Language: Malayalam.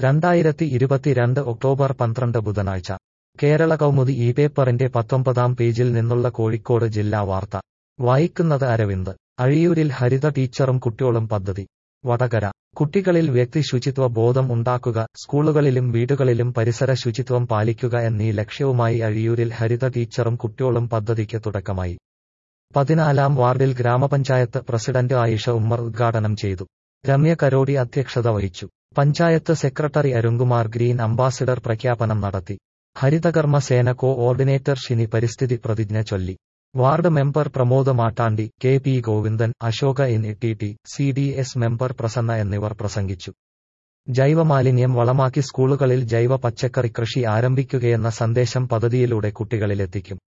രണ്ടായിരത്തി ഇരുപത്തിരണ്ട് ഒക്ടോബർ പന്ത്രണ്ട് ബുധനാഴ്ച കേരള കൗമുദി ഈ പേപ്പറിന്റെ പത്തൊമ്പതാം പേജിൽ നിന്നുള്ള കോഴിക്കോട് ജില്ലാ വാർത്ത വായിക്കുന്നത് അരവിന്ദ് അഴിയൂരിൽ ഹരിത ടീച്ചറും കുട്ടിയോളും പദ്ധതി വടകര കുട്ടികളിൽ വ്യക്തി ശുചിത്വ ബോധം ഉണ്ടാക്കുക സ്കൂളുകളിലും വീടുകളിലും പരിസര ശുചിത്വം പാലിക്കുക എന്നീ ലക്ഷ്യവുമായി അഴിയൂരിൽ ഹരിത ടീച്ചറും കുട്ടിയോളും പദ്ധതിക്ക് തുടക്കമായി പതിനാലാം വാർഡിൽ ഗ്രാമപഞ്ചായത്ത് പ്രസിഡന്റ് ആയിഷ ഉമ്മർ ഉദ്ഘാടനം ചെയ്തു രമ്യ കരോടി അധ്യക്ഷത വഹിച്ചു panchayat secretary Arunkumar green ambassador പ്രഖ്യാപനം നടത്തി ഹരിതകർമ്മ സേന കോ ഓർഡിനേറ്റർ ഷിനി പരിസ്ഥിതി പ്രതിജ്ഞ ചൊല്ലി ward member Pramod Mattandi K P Govindan Ashoka N T T C D S member Prasanna എന്നിവർ പ്രസംഗിച്ചു ജൈവമാലിന്യം വളമാക്കി സ്കൂളുകളിൽ ജൈവ പച്ചക്കറി കൃഷി ആരംഭിക്കുകയെന്ന സന്ദേശം പദ്ധതിയിലൂടെ കുട്ടികളിലെത്തിക്കും